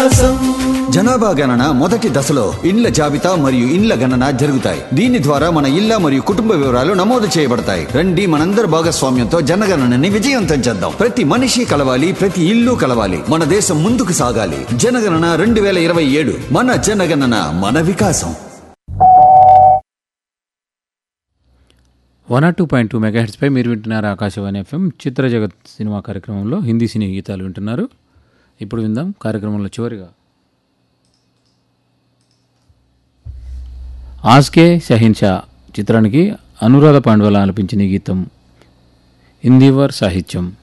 జనాభా గణన మొదటి దశలో ఇండ్ల జాబితా మరియు ఇండ్ల గణన జరుగుతాయి దీని ద్వారా మన ఇళ్ల మరియు కుటుంబ వివరాలు నమోదు చేయబడతాయి రండి మనందరి భాగస్వామ్యంతో జనగణనని విజయవంతం చేద్దాం ప్రతి మనిషి కలవాలి ప్రతి ఇల్లు కలవాలి మన దేశం ముందుకు సాగాలి జనగణన రెండు వేల ఇరవై ఏడు మన జనగణన మన వికాసం one R two point two మెగాహెడ్స్పై మీరు వింటున్నారు ఆకాశవాణి ఎఫ్ఎం చిత్ర జగత్ సినిమా కార్యక్రమంలో హిందీ సినీ గీతాలు వింటున్నారు ఇప్పుడు విందాం కార్యక్రమంలో చివరిగా ఆస్కే షహిన్షా చిత్రానికి అనురాధ పాండవల ఆలపించిన ఈ గీతం హిందీవర్ సాహిత్యం